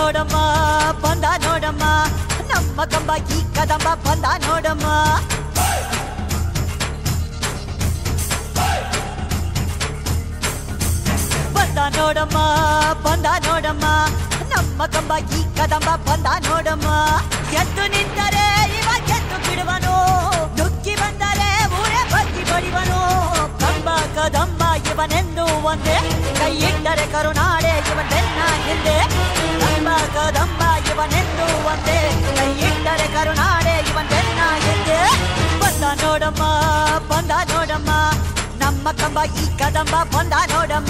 ನೋಡಮ್ಮ ಬಂದ ನೋಡಮ್ಮ ನಮ್ಮ ಕಂಬ ಈ ಕದಂಬ ಬಂದ ನೋಡಮ್ಮ ಬಂದ ನೋಡಮ್ಮ ಬಂದ ನೋಡಮ್ಮ ನಮ್ಮ ಕಂಬ ಈ ಕದಂಬ ಬಂದ ನೋಡಮ್ಮ ಎದ್ದು ನಿಂತರೆ ಇವ ಗೆದ್ದು ಬಿಡುವನು ನುಗ್ಗಿ ಬಂದರೆ ಊರೇ ಬಗ್ಗಿ ಬಡಿವನು ಕಂಬ ಕದಂಬ ಇವನೆಂದು ಒಂದೇ ಕೈ ಇಟ್ಟರೆ ಕರುನಾಡೆ ಇವನೆನ್ನ ಹಿಂದೆ ಕಂಬ ಕದಂಬ ಇವನೆಂದು ಒಂದೇ ಕೈ ಇಟ್ಟರೆ ಕರುನಾಡೆ ಇವನೆನ್ನ ಹಿಂದೆ ಬಂದ ನೋಡಮ್ಮ ಬಂದ ನೋಡಮ್ಮ ನಮ್ಮ ಕಂಬ ಈ ಕದಂಬ ಬಂದ ನೋಡಮ್ಮ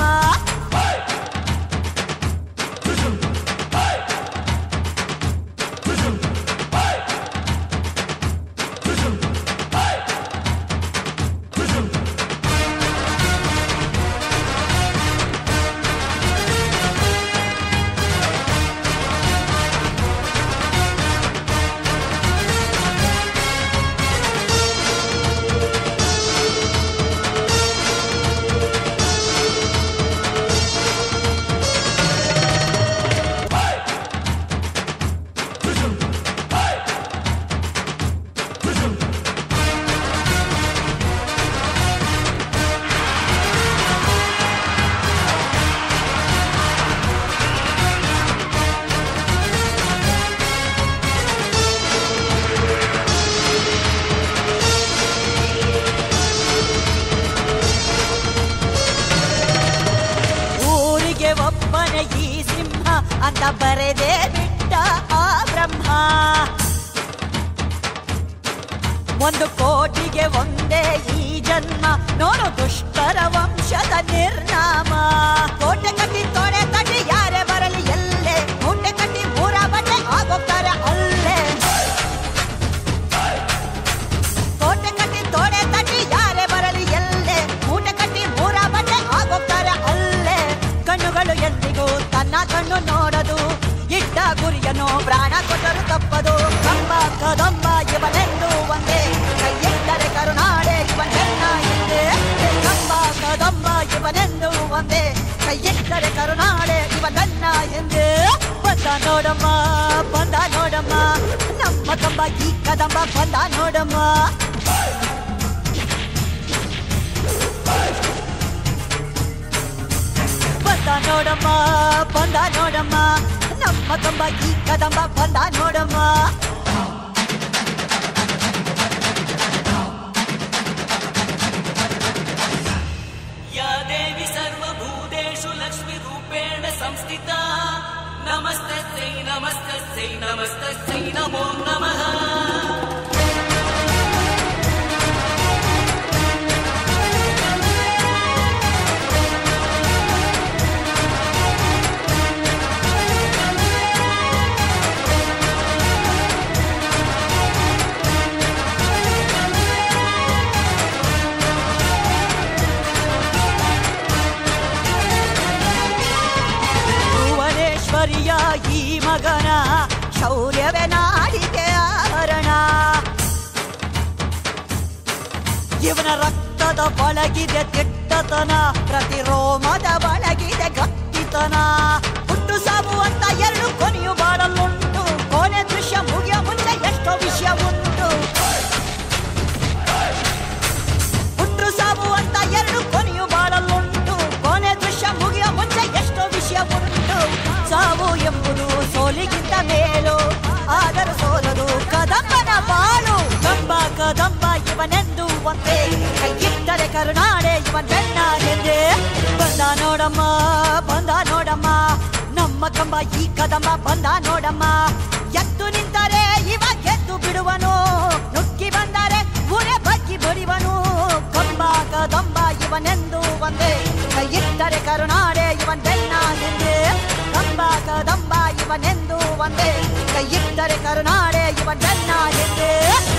ಊರಿಗೆ ಒಬ್ಬನೇ ಈ ಸಿಂಹ ಅಂತ ಬರೆದೇ ಬಿಟ್ಟ ಆ ಬ್ರಹ್ಮ ಒಂದು ಕೋಟಿಗೆ ಒಂದೇ ಈ ಜನ್ಮ ನೋಡು ದುಷ್ಟರ ವಂಶದ ನಿರ್ನಾಮ ಕೋಟೆ ಕಟ್ಟಿ ತೊಡೆ ತಟ್ಟಿ ಯಾರೇ ಬರಲಿ ಎಲ್ಲೇ ಮೂಟೆ ಕಟ್ಟಿ ಮೂರ ಬಟ್ಟೆ ಆಗೋಗ್ತಾರೆ ಅಲ್ಲೇ ಕೋಟೆ ಕಟ್ಟಿ ತೋಡೆ ತಟ್ಟಿ ಯಾರೇ ಬರಲಿ ಎಲ್ಲೇ ಮೂಟೆ ಕಟ್ಟಿ ಮೂರ ಬಟ್ಟೆ ಆಗೋಗ್ತಾರೆ ಅಲ್ಲೇ ಕಣ್ಣುಗಳು ಎಂದಿಗೂ ತನ್ನ ಕಣ್ಣು ನೋಡದು ಇಟ್ಟ ಗುರಿಯನ್ನು ಪ್ರಾಣ ಕೊಟ್ಟರು ತಪ್ಪದು ಕಂಬ ಕದಂಬ ಇವನೆಂದು ಒಂದೇ ಕೈ ಇಟ್ಟರೆ ಕರುನಾಡೆ ಇವನೆನ್ನ ಹಿಂದೆ ಕಂಬ ಕದಂಬ ಇವನೆಂದು ಒಂದೇ ಕೈ ಇಟ್ಟರೆ ಕರುನಾಡೆ ಇವನನ್ನ ಹಿಂದೆ ಬಂದ ನೋಡಮ್ಮ ಬಂದ ನೋಡಮ್ಮ ನಮ್ಮ ಕಂಬ ಈ ಕದಂಬ ಬಂದ ನೋಡಮ್ಮ ಬಂದ ನೋಡಮ್ಮ ಬಂದ ನೋಡಮ್ಮ ನಮ್ಮ ಕಂಬ ಈ ಕದಂಬ ಬಂದ ನೋಡಮ್ಮ या देवी सर्वभूतेषु लक्ष्मीरूपेण संस्थिता नमस्तस्यै नमस्तस्यै नमस्तस्यै नमो नमः ಭುವನೇಶ್ವರಿಯ ಈ ಮಗನ ಶೌರ್ಯವೇ ನಾಡಿಗೆ ಆಭರಣ ಇವನ ರಕ್ತದ ಒಳಗಿದೆ ದಿಟ್ಟತನ ಪ್ರತಿ ರೋಮದ ಒಳಗಿದೆ ಗಟ್ಟಿತನ ಹುಟ್ಟು ಸಾವು ಅಂತ ಎರಡು ಕೊನೆಯು ಬಾಳಲುಂಟು ಕೊನೆ ದೃಶ್ಯ ಮುಗಿಯ ಮುಂಚೆ ಎಷ್ಟೋ ವಿಷಯ ಉಂಟು ಹುಟ್ಟು ಸಾವು ಅಂತ ಎರಡು ಕೊನೆಯು ಬಾಳಲುಂಟು ಕೊನೆ ದೃಶ್ಯ ಮುಗಿಯ ಮುಂಚೆ ಎಷ್ಟೋ ವಿಷಯ ಉಂಟು ಸಾವು ಎಂಬುದು ಸೋಲಿಗಿಂತ ಮೇಲು ಆದರೂ ಸೋಲದು ಕದಂಬನ ಬಾಳು ಕಂಬ ಕದಂಬ ಇವನೆಂದು ಒಂದೇ ಕೈಯಿಟ್ಟರೆ ಕರುನಾಡೆ ಇವನ್ ಬೆನ್ನ ಎಂದೇ ಬಂದ ನೋಡಮ್ಮ ಬಂದ ನೋಡಮ್ಮ ನಮ್ಮ ಕಂಬ ಈ ಕದಂಬ ಬಂದ ನೋಡಮ್ಮ ಎದ್ದು ನಿಂತರೆ ಇವ ಗೆದ್ದು ಬಿಡುವನು ನುಗ್ಗಿ ಬಂದರೆ ಊರೇ ಬಗ್ಗಿ ಬಡಿವನು ಕಂಬ ಕದಂಬ ಇವನೆಂದು ಒಂದೇ ಕೈಯಿಟ್ಟರೆ ಕರುನಾಡೆ ಇವನ್ ಬೆನ್ನ ಹಿಂದೆ ಕಂಬ ಕದಂಬ ಇವನೆಂದು ಒಂದೇ ಕೈಯಿಟ್ಟರೆ ಕರುನಾಡೆ ಇವನ್ ಬೆನ್ನ ಹಿಂದೆ